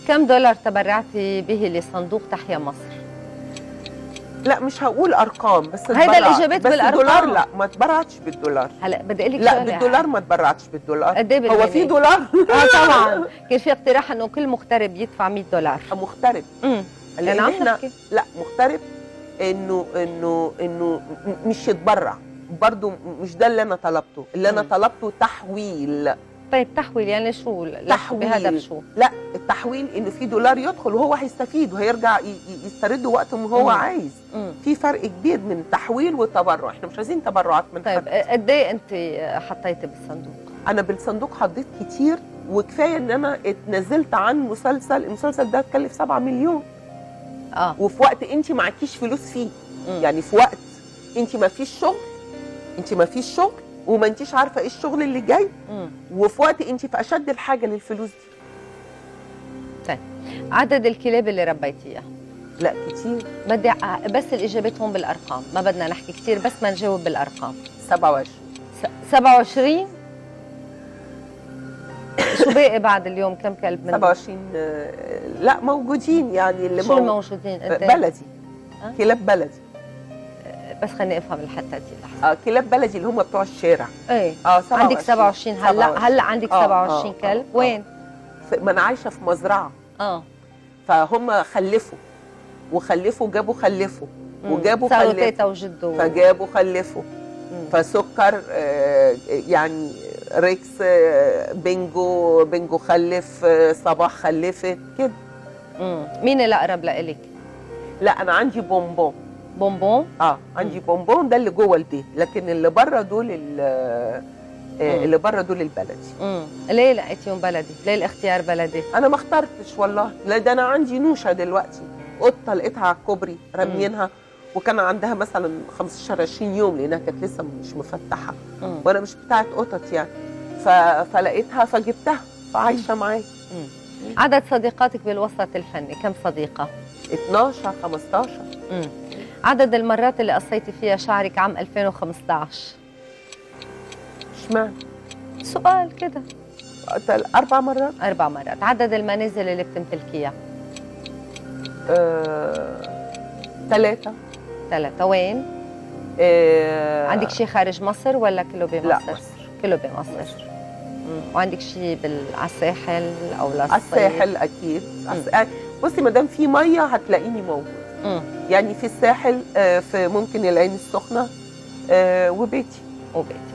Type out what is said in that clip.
كم دولار تبرعتي به لصندوق تحيا مصر؟ لا مش هقول ارقام بس هيدا اتبرع. الإجابات بس بالأرقام. الدولار لا ما اتبرعتش بالدولار هلا بدي اقول لك لا شغلة. بالدولار ما اتبرعتش بالدولار قد ايه هو بالمية؟ في دولار اه طبعا كان في اقتراح انه كل مغترب يدفع 100 دولار مغترب امم لان لان عم احنا نحكي لا مغترب انه انه انه م- مش يتبرع برضو مش ده اللي انا طلبته اللي انا مم. طلبته تحويل طيب تحويل يعني شو لا تحويل. بهدف شو؟ لا التحويل انه في دولار يدخل وهو هيستفيد وهيرجع ي- ي- يسترده وقت ما هو مم. عايز امم في فرق كبير من تحويل وتبرع احنا مش عايزين تبرعات من طيب حد قد ايه انت حطيتي بالصندوق؟ انا بالصندوق حطيت كتير وكفايه ان انا اتنزلت عن مسلسل المسلسل ده اتكلف 7 مليون اه وفي وقت انت معكيش فلوس فيه مم. يعني في وقت انت ما فيش شغل انت ما فيش شغل وما انتيش عارفه ايه الشغل اللي جاي مم. وفي وقت انت في اشد الحاجه للفلوس دي عدد الكلاب اللي ربيتيها لا كتير بدي ع- بس الاجابات هون بالارقام ما بدنا نحكي كثير بس ما نجاوب بالارقام 27 س- 27 شو باقي بعد اليوم كم كلب من 27 آه، لا موجودين يعني اللي شو مو- الموجودين آه، انت بلدي أه؟ كلاب بلدي بس خليني افهم الحته دي لحظه اه كلاب بلدي اللي هم بتوع الشارع ايه اه 27 عندك 27 هلا 27. هلا عندك آه، 27 آه، كلب آه، وين؟ ف- ما انا عايشه في مزرعه اه فهم خلفوا وخلفوا جابوا خلفوا مم. وجابوا صاروا خلفوا تيتا وجدو فجابوا خلفوا مم. فسكر آه، يعني ريكس آه، بنجو بنجو خلف آه، صباح خلفت كده مم. مين الاقرب لإلك؟ لا انا عندي بونبون بونبون اه عندي بونبون ده اللي جوه البيت لكن اللي بره دول ال- آه، مم. اللي بره دول البلدي امم ليه لقيتيهم بلدي؟ ليه الاختيار بلدي؟ انا ما اخترتش والله لا ده انا عندي نوشه دلوقتي قطه لقيتها على الكوبري رامينها وكان عندها مثلا 15 20 يوم لانها كانت لسه مش مفتحه مم. وانا مش بتاعت قطط يعني ف... فلقيتها فجبتها فعايشه معايا مم. عدد صديقاتك بالوسط الفني كم صديقة؟ 12 15 مم. عدد المرات اللي قصيتي فيها شعرك عام 2015 اشمعنى؟ سؤال كده تل- اربع مرات أربع مرات عدد المنازل اللي بتمتلكيها ثلاثة ثلاثة وين؟ آه عندك شيء خارج مصر ولا كله بمصر؟ لا مصر كله بمصر مم. وعندك شيء بال... على الساحل أو للصيف على الساحل اكيد على الس- بصي ما دام في ميه هتلاقيني موجود مم. يعني في الساحل آه، في ممكن العين السخنه آه، وبيتي وبيتي